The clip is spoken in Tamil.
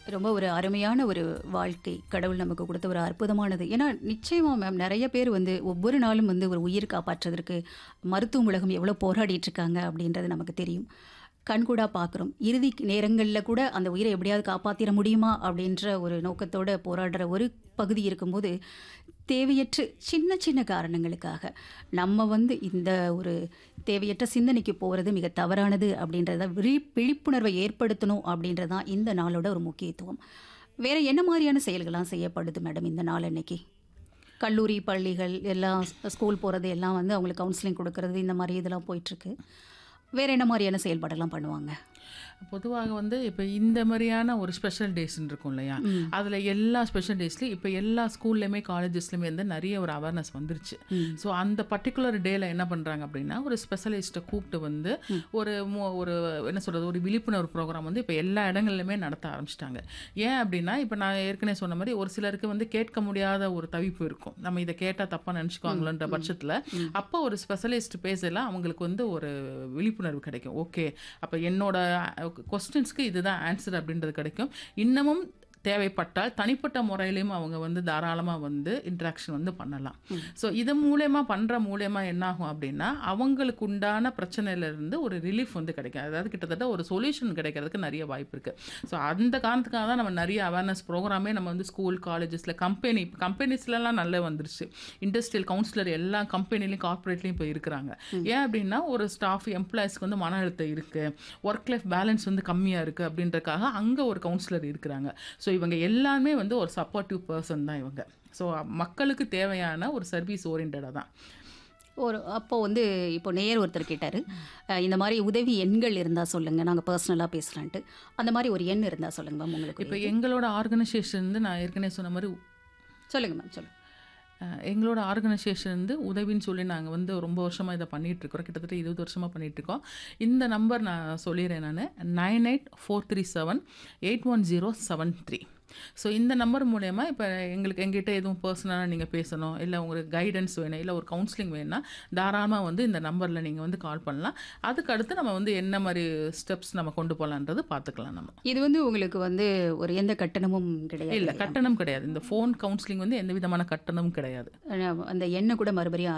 ரொம்ப ஒரு அருமையான ஒரு வாழ்க்கை கடவுள் நமக்கு கொடுத்த ஒரு அற்புதமானது ஏன்னா நிச்சயமா மேம் நிறைய பேர் வந்து ஒவ்வொரு நாளும் வந்து ஒரு உயிர் காப்பாற்றுறதுக்கு மருத்துவ உலகம் எவ்வளோ போராடிட்டு இருக்காங்க அப்படின்றது நமக்கு தெரியும் கண்கூடா பார்க்குறோம் இறுதி நேரங்களில் கூட அந்த உயிரை எப்படியாவது காப்பாற்றிட முடியுமா அப்படின்ற ஒரு நோக்கத்தோட போராடுற ஒரு பகுதி இருக்கும்போது தேவையற்ற சின்ன சின்ன காரணங்களுக்காக நம்ம வந்து இந்த ஒரு தேவையற்ற சிந்தனைக்கு போகிறது மிக தவறானது அப்படின்றத விழி விழிப்புணர்வை ஏற்படுத்தணும் அப்படின்றது தான் இந்த நாளோட ஒரு முக்கியத்துவம் வேற என்ன மாதிரியான செயல்கள்லாம் செய்யப்படுது மேடம் இந்த நாள் அன்னைக்கு கல்லூரி பள்ளிகள் எல்லாம் ஸ்கூல் போகிறது எல்லாம் வந்து அவங்களுக்கு கவுன்சிலிங் கொடுக்கறது இந்த மாதிரி இதெல்லாம் போயிட்டுருக்கு வேற என்ன மாதிரியான செயல்பாடெல்லாம் பண்ணுவாங்க பொதுவாக வந்து இப்போ இந்த மாதிரியான ஒரு ஸ்பெஷல் டேஸ்ன்னு இருக்கும் இல்லையா அதில் எல்லா ஸ்பெஷல் டேஸ்லையும் இப்போ எல்லா ஸ்கூல்லையுமே காலேஜஸ்லையுமே வந்து நிறைய ஒரு அவேர்னஸ் வந்துருச்சு ஸோ அந்த பர்டிகுலர் டேல என்ன பண்ணுறாங்க அப்படின்னா ஒரு ஸ்பெஷலிஸ்ட்டை கூப்பிட்டு வந்து ஒரு மு- ஒரு என்ன சொல்கிறது ஒரு விழிப்புணர்வு ப்ரோக்ராம் வந்து இப்போ எல்லா இடங்கள்லையுமே நடத்த ஆரம்பிச்சிட்டாங்க ஏன் அப்படின்னா இப்போ நான் ஏற்கனவே சொன்ன மாதிரி ஒரு சிலருக்கு வந்து கேட்க முடியாத ஒரு தவிப்பு இருக்கும் நம்ம இதை கேட்டால் தப்பாக நினச்சிக்குவாங்களன்ற பட்சத்தில் அப்போ ஒரு ஸ்பெஷலிஸ்ட் பேசலாம் அவங்களுக்கு வந்து ஒரு விழிப்புணர்வு கிடைக்கும் ஓகே அப்போ என்னோட கொஸ்டின்ஸ்க்கு இதுதான் ஆன்சர் அப்படின்றது கிடைக்கும் இன்னமும் தேவைப்பட்டால் தனிப்பட்ட முறையிலையும் அவங்க வந்து தாராளமாக வந்து இன்ட்ராக்ஷன் வந்து பண்ணலாம் ஸோ இது மூலயமா பண்ணுற மூலயமா என்ன ஆகும் அப்படின்னா அவங்களுக்கு உண்டான பிரச்சனையிலேருந்து ஒரு ரிலீஃப் வந்து கிடைக்கும் அதாவது கிட்டத்தட்ட ஒரு சொல்யூஷன் கிடைக்கிறதுக்கு நிறைய வாய்ப்பு இருக்குது ஸோ அந்த காரணத்துக்காக தான் நம்ம நிறைய அவேர்னஸ் ப்ரோக்ராமே நம்ம வந்து ஸ்கூல் காலேஜஸில் கம்பெனி கம்பெனிஸ்லலாம் நல்லா வந்துருச்சு இண்டஸ்ட்ரியல் கவுன்சிலர் எல்லா கம்பெனிலையும் கார்ப்பரேட்லையும் இப்போ இருக்கிறாங்க ஏன் அப்படின்னா ஒரு ஸ்டாஃப் எம்ப்ளாயிஸ்க்கு வந்து மன அழுத்தம் இருக்குது ஒர்க் லைஃப் பேலன்ஸ் வந்து கம்மியாக இருக்குது அப்படின்றதுக்காக அங்கே ஒரு கவுன்சிலர் இருக்கிறாங்க ஸோ இவங்க எல்லாமே வந்து ஒரு சப்போர்ட்டிவ் பர்சன் தான் இவங்க ஸோ மக்களுக்கு தேவையான ஒரு சர்வீஸ் ஓரியன்டாக தான் ஒரு அப்போ வந்து இப்போ நேர் ஒருத்தர் கேட்டார் இந்த மாதிரி உதவி எண்கள் இருந்தால் சொல்லுங்கள் நாங்கள் பர்சனலாக பேசலான்ட்டு அந்த மாதிரி ஒரு எண் இருந்தால் சொல்லுங்கள் மேம் உங்களுக்கு இப்போ எங்களோட ஆர்கனைசேஷன் வந்து நான் ஏற்கனவே சொன்ன மாதிரி சொல்லுங்கள் மேம் சொல்லுங்கள் அஹ், எங்களோட ஆர்கனைசேஷன் வந்து உதவின்னு சொல்லி நாங்கள் வந்து ரொம்ப வருஷமாக இதை பண்ணிட்டு இருக்கிறோம் கிட்டத்தட்ட இருபது வருஷமாக பண்ணிட்டு இருக்கோம் இந்த நம்பர் நான் சொல்லிடுறேன் நான் nine eight four three seven eight one zero seven three so இந்த நம்பர் மூலயமா இப்போ எங்களுக்கு எங்கிட்ட எதுவும் பர்சனலாக நீங்கள் பேசணும் இல்லை உங்களுக்கு கைடன்ஸ் வேணும் இல்லை ஒரு கவுன்சிலிங் வேணும்னா தாராளமாக வந்து இந்த நம்பரில் நீங்கள் வந்து கால் பண்ணலாம் அதுக்கு அடுத்து நம்ம வந்து என்ன மாதிரி ஸ்டெப்ஸ் நம்ம கொண்டு போகலான்றது பார்த்துக்கலாம் நம்ம இது வந்து உங்களுக்கு வந்து ஒரு எந்த கட்டணமும் கிடையாது இல்லை கட்டணம் கிடையாது இந்த ஃபோன் கவுன்சிலிங் வந்து எந்த விதமான கட்டணமும் கிடையாது அஹ் அந்த எண்ணை கூட மறுபடியும்